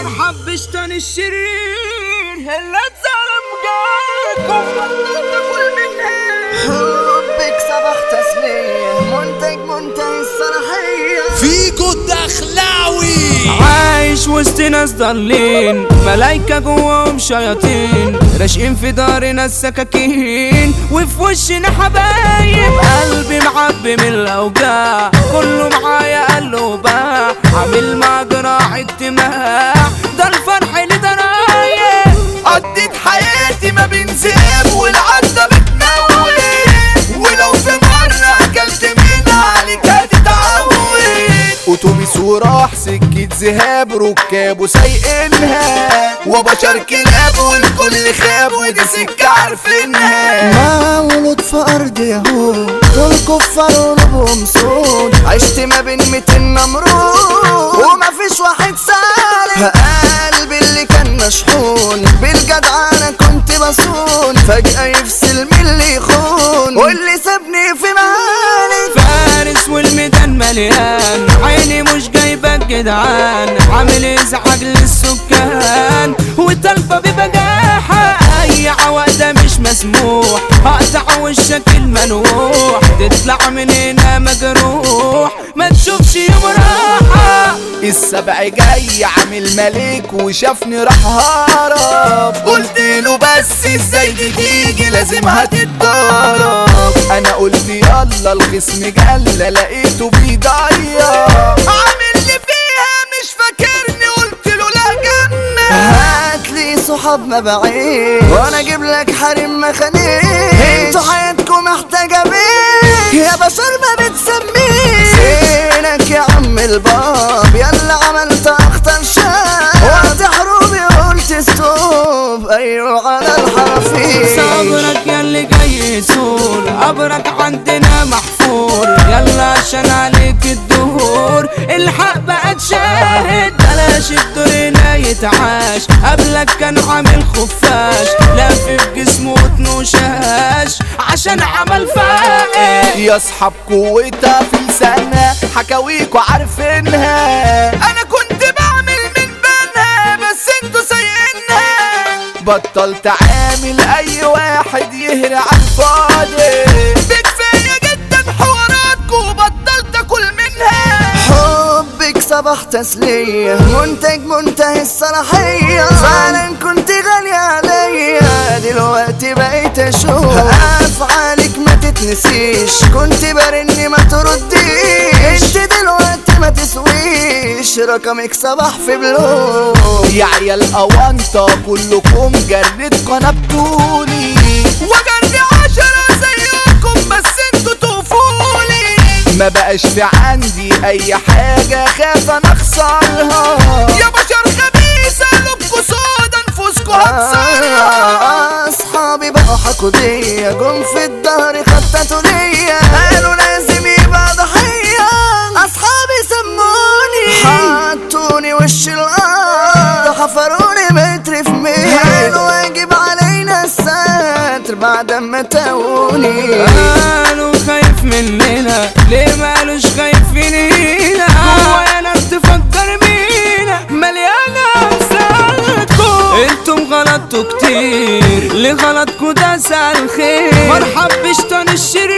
مرحب بشتان الشرير هلا اتظلم جاكم بطلت اكل منها حبك صباح تسليم منتج منتهي الصلاحية فيكو الدخلاوي عايش وسط ناس ضالين ملايكة جواهم شياطين راشقين في دارنا السكاكين وفي وشنا حبايب قلبي معبي من الأوجاع كله معايا قلوبة عامل مع جراح اجتماع ده الفرح اللي درايا قضيت حياتي ما بين ذئاب والعدة بتموت ولو في مرة أكلت من عليك هتتعود أتوبيس وراح سكة ذهاب ركاب وسايقينها وبشر كلاب والكل خاب ودي سكة عارفينها مولود في أرض يهود دول كفار قلوبهم سود عشت ما بين ميتين نمرود وما فيش واحد سالك قلبي اللي كان مشحون بالجدعنة كنت بصون فجأة يفصل من اللي يخون واللي سابني في مهالك فارس والميدان مليان عيني مش جايبة جدعان عامل ازعاج للسكان وطالبة ببجاحة اي عوادة مش مسموح هقطع وشك المنوح تطلع من هنا مجروح ما تشوفش يوم راحة السبع جاي عامل ملك وشافني راح هرب قلت له بس ازاي دي تيجي لازم هتتضرب انا قلت يلا الخصم جلة لقيته بيضيع عامل لي فيها مش فاكرني قلت له لا جنة هاتلي صحاب ما بعيد وانا اجيب لك حريم مخانيق انتوا حياتكم محتاجة بيه يا بشر ما بتسميه فينك يا عم الباب يلا عملت اخطر شاب وقت حروبي قلت ستوب ايوه على الحرفيش صبرك ياللي جاي يسول قبرك عندنا محفور يلا عشان عليك الدهور الحق بقى تشاهد بلاش الدور هنا يتعاش قبلك كان عامل خفاش لف في جسمه وتنوشاش عشان عمل فائق يا اصحاب قوتها في لسانها حكاويكوا عارفينها انا كنت بعمل من بينها بس انتوا سايقينها بطلت عامل اي واحد يهري على الفاضي بكفايه جدا حواراتكوا بطلت اكل منها حبك صباح تسلية منتج منتهي الصلاحية فعلا كنت غالية عليا دلوقتي بقيت اشوف افعالك ما تتنسيش كنت برن ما ترديش انت دلوقتي ما تسويش رقمك صباح في بلوك يا عيال اوانطة كلكم جردكوا نبتوني وجري عشرة زيكم بس انتوا توفولي ما بقاش في عندي اي حاجة خاف انا اخسرها يا بشر خبيثة لبكوا سودا نفوسكوا هتسرها اصحابي بقوا حقودية جم في الظهر خططوا ليا قالوا لازم يبقى ضحية اصحابي سموني حطوني وش الارض حفروني متر في ميل قالوا واجب علينا الستر بعد ما تاوني قالوا خايف مننا ليه مالوش خايف فينا هو يا ناس تفكر مينا مليانة أمثالكم انتم غلطتوا كتير اللي غلطكوا ده سال خير مرحب بشتان الشرير